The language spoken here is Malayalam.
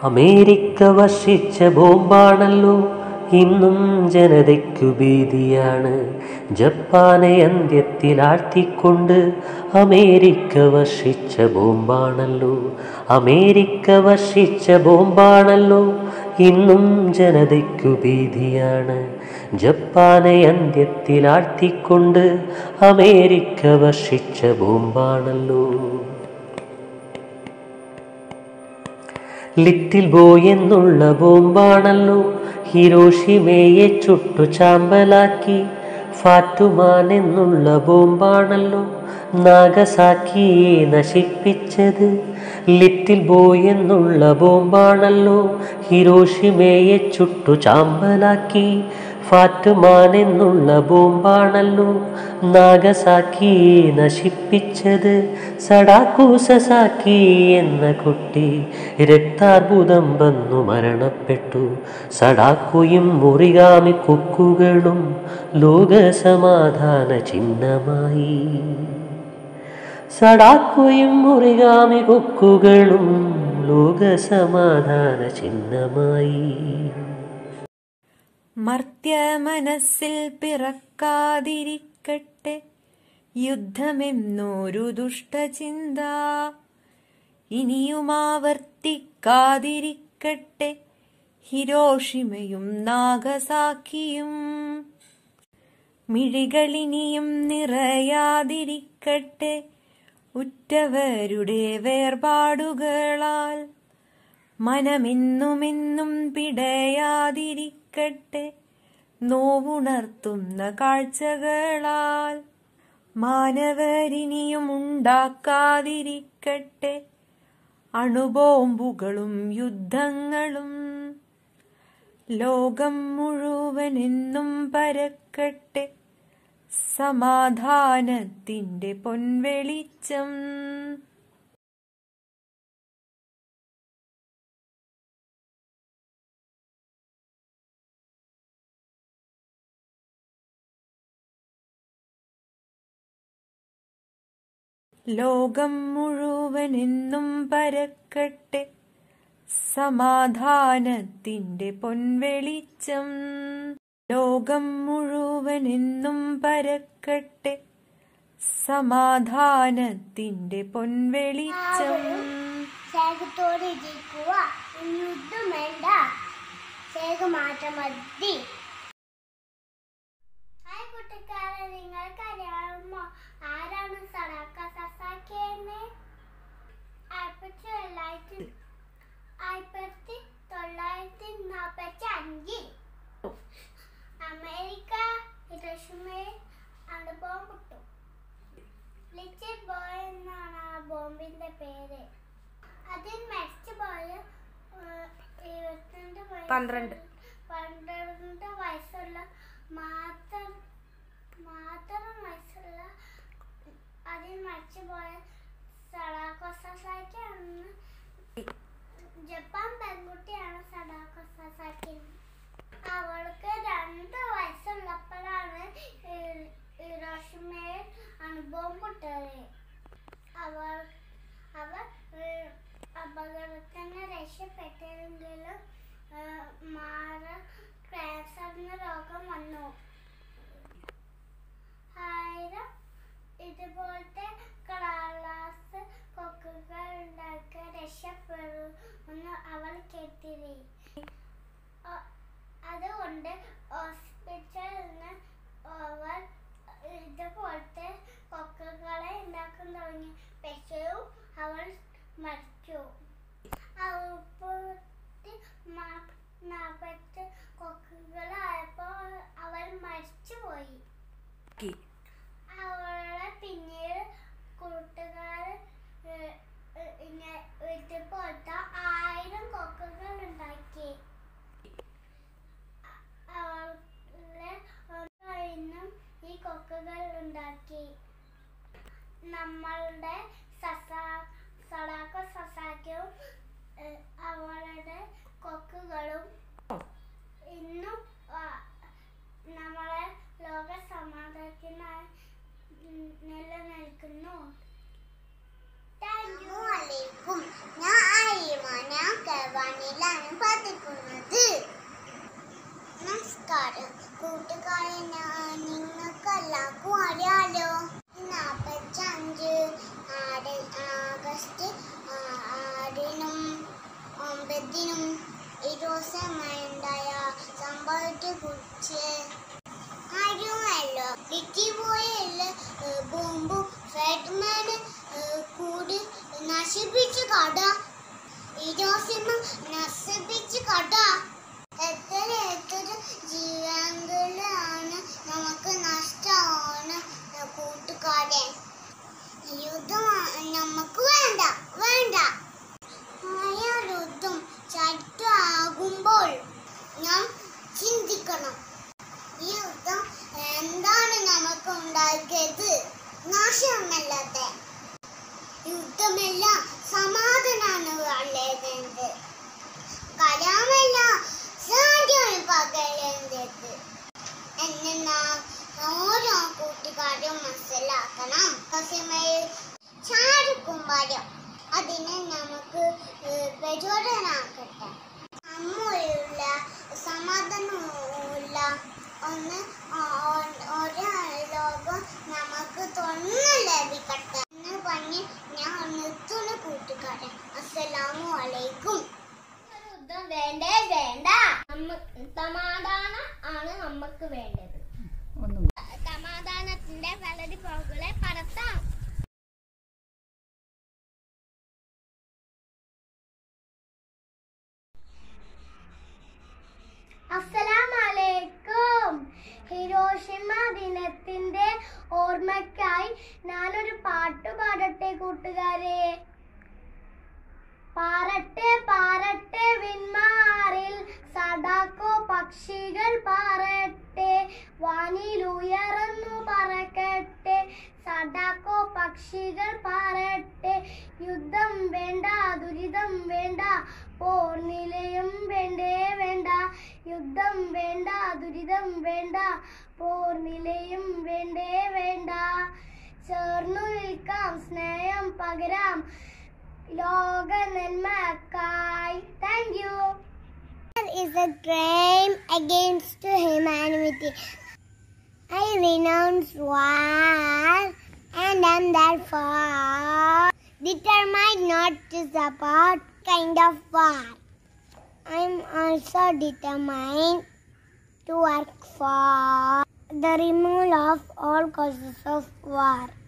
അമേരിക്ക വർഷിച്ച ബോംബാണല്ലോ ഇന്നും ജനതയ്ക്കു ഭീതിയാണ് ജപ്പാനെ അന്ത്യത്തിലാഴ്ത്തിക്കൊണ്ട് അമേരിക്ക വർഷിച്ച ബോംബാണല്ലോ അമേരിക്ക വർഷിച്ച ബോംബാണല്ലോ ഇന്നും ജനതയ്ക്കു ഭീതിയാണ് ജപ്പാനെ അന്ത്യത്തിലാഴ്ത്തിക്കൊണ്ട് അമേരിക്ക വർഷിച്ച ബോംബാണല്ലോ ലിറ്റിൽ ബോയ് എന്നുള്ള ബോംബാണല്ലോ ഹിരോഷിമയെ ചുട്ടു ചാമ്പലാക്കി ഫാറ്റുമാൻ എന്നുള്ള ബോംബാണല്ലോ നാഗസാക്കിയെ നശിപ്പിച്ചത് ലിറ്റിൽ ബോയ് എന്നുള്ള ബോംബാണല്ലോ ഹിരോഷിമയെ ചുട്ടു ചാമ്പലാക്കി ഫാറ്റുമാൻ എന്നുള്ള ബോംബാണല്ലോ നാഗസാക്കിയെ നശിപ്പിച്ചത് സഡാക്കു സസാക്കി എന്ന കുട്ടി രക്താർബുദം വന്നു മരണപ്പെട്ടു സഡാക്കുയും മുറികാമി കൊക്കുകളും ലോകസമാധാന ചിഹ്നമായി സഡാക്കുയും മുറികാമി കൊക്കുകളും ലോകസമാധാന ചിഹ്നമായി മർത്യമനസ്സിൽ പിറക്കാതിരിക്കട്ടെ യുദ്ധമെന്നൊരു ദുഷ്ടചിന്ത ഇനിയും ആവർത്തിക്കാതിരിക്കട്ടെ ഹിരോഷിമയും നാഗസാക്കിയും മിഴികളിനിയും നിറയാതിരിക്കട്ടെ ഉറ്റവരുടെ വേർപാടുകളാൽ മനമെന്നുമെന്നും പിടയാതിരിക്കട്ടെ നോവുണർത്തുന്ന കാഴ്ചകളാൽ മാനവരിനിയും ഉണ്ടാക്കാതിരിക്കട്ടെ അണുബോംബുകളും യുദ്ധങ്ങളും ലോകം മുഴുവനെന്നും പരക്കട്ടെ സമാധാനത്തിന്റെ പൊൻവെളിച്ചം ലോകം മുഴുവനെന്നും പരക്കട്ടെ സമാധാനത്തിന്റെ പൊൻവെളിച്ചം ലോകം മുഴുവനെന്നും പരക്കട്ടെ സമാധാനത്തിന്റെ പൊൻവെളിച്ചം സ്നേഹത്തോടെ ഇരിക്കുക യുദ്ധം വേണ്ട സ്നേഹമാറ്റം മതി ഹായ് കുട്ടിക്കാരെ നിങ്ങൾക്കറിയാമോ ആരാണ് സടാക്ക സസാക്കിയെന്ന് ആയിരത്തി തൊള്ളായിരത്തി ആയിരത്തി തൊള്ളായിരത്തി നാൽപ്പത്തി അഞ്ചിൽ അമേരിക്ക ഹിരോഷിമയിൽ അണുബോംബ് പൊട്ടു ലിറ്റിൽ ബോയ് എന്നാണ് ആ ബോംബിന്റെ പേര് അതിൽ മരിച്ചു പോയ ഏഹ്, ഇരുപത്തിരണ്ട് വയസ്സ് പന്ത്രണ്ട്. പന്ത്രണ്ട് വയസ്സുള്ള മാത്രം മാത്രം വയസ്സുള്ള അതിൽ മരിച്ചു പോയ സഡാക്കോസാക്കി അന്ന് ജപ്പാൻ പെൺകുട്ടിയാണ് സഡാക്കോസാക്കി അവൾക്ക് രണ്ട് വയസ്സുള്ളപ്പോഴാണ് ഹി- ഹിരോഷിമയിൽ അണുബോംബ് പൊട്ടത് അവൾ അവർ ഏഹ്, അപകടത്തിൽ നിന്ന് രക്ഷപ്പെട്ടെങ്കിലും ഏഹ്, മാറ ക്യാൻസർ എന്ന രോഗം വന്നു ആയിരം ഇതുപോലത്തെ കടലാസ് കൊക്കുകൾ ഉണ്ടാക്കി രക്ഷപ്പെടുമെന്ന് അവൾ കേട്ടിരി അ- അതുകൊണ്ട് ഹോസ്പിറ്റലിൽ നിന്ന് അവർ ഇതുപോലത്തെ കൊക്കുകളെ ഉണ്ടാക്കാൻ തുടങ്ങി പക്ഷേ അവൾ മരിച്ചു അവൾക്ക് നാൽപ്പത്തി കൊക്കുകളായപ്പോൾ അവൾ മരിച്ചുപോയി അവളെ പിന്നീട് കൂട്ടുകാർ ഇതുപോലത്തെ ആയിരം കൊക്കുകൾ ഉണ്ടാക്കി അവളെ ഇന്നും ഈ കൊക്കുകൾ ഉണ്ടാക്കി നമ്മളുടെ സസാ സടാക്ക സസാക്കവും ഏഹ്, അവളുടെ കൊക്കുകളും ഇന്നും ആ, നമ്മളെ ലോക സമാധാനത്തിനായി ഉം, നിലനിൽക്കുന്നു താങ്ക് യു ഞാൻ ആയിമ ഞാൻ കവാനിൽ കൂട്ടുകാരൻ കൂട്ടുകാരൻ നിങ്ങൾക്ക് എല്ലാവർക്കും അറിയാലോ നാൽപ്പത്തഞ്ച് ആറ് ആഗസ്റ്റ് ആ- ആറിനും ഒമ്പതിനും ഇരുപതുണ്ടായ സംഭവത്തെ കുറിച്ച് അറിയുമല്ലോ ഡിറ്റിബോയില് ബോംബും ഫെഡ്മാന് കൂടി നശിപ്പിച്ച് കട ഇരോസിമ നശിപ്പിച്ച് കട എത്ര എത്ര ജീവങ്ങളാണ് നമുക്ക് നഷ്ടമാണ് കൂട്ടുകാരൻ യുദ്ധം നമുക്ക് വേണ്ട വേണ്ട ആയ യുദ്ധം ചരിത്രമാകുമ്പോൾ നാം ചിന്തിക്കണം ഈ യുദ്ധം എന്താണ് നമുക്ക് ഉണ്ടാക്കിയത് നാശമല്ലാതെ യുദ്ധമല്ല സമാധാനാണ് വളരുന്നത് കലാമല്ല സാധ്യമാണ് പകരുന്നത് എന്നെ ഓരോ കൂട്ടുകാരും മനസ്സിലാക്കണം കസിമയിൽ ചാരുക്കുമ്പാരം അതിനെ നമുക്ക് ഏഹ്, പ്രചോദനാക്കട്ടെ നമ്മളുള്ള സമാധാനമുള്ള ഒന്ന് ഒ- ഒരു ലോകം നമുക്ക് തുറന്നു ലഭിക്കട്ടെ എന്ന് പറഞ്ഞ് ഞാൻ നിർത്തുന്ന കൂട്ടുകാരൻ അസ്സലാമു അലൈക്കും യുദ്ധം വേണ്ടേ വേണ്ട സമാധാനം ആണ് നമുക്ക് വേണ്ടത് സമാധാനത്തിന്റെ വളരെ പോകുകളെ പടത്താം അസ്സലാമലൈക്കും ഹിരോഷിമ ദിനത്തിന്റെ ഓർമ്മയ്ക്കായി ഞാനൊരു പാട്ട് പാടട്ടെ കൂട്ടുകാരെ പാറട്ടെ പാറട്ടെ വിൺമാറിൽ സടാക്കോ പക്ഷികൾ പാറട്ടെ വാനിലുയർന്നു പറക്കട്ടെ സടാക്കോ പക്ഷികൾ പാറട്ടെ യുദ്ധം വേണ്ട ദുരിതം വേണ്ട പോർ നിലയം വേണ്ടേ വേണ്ട യുദ്ധം വേണ്ട ദുരിതം വേണ്ട പോർ നിലയും വേണ്ടേ വേണ്ട ചേർന്നു നിൽക്കാം സ്നേഹം പകരാം ലോക നന്മക്കായി thank you is a crime against humanity. I renounce war and am therefore determined not to support kind of war. I am also determined to work for the removal of all causes of war.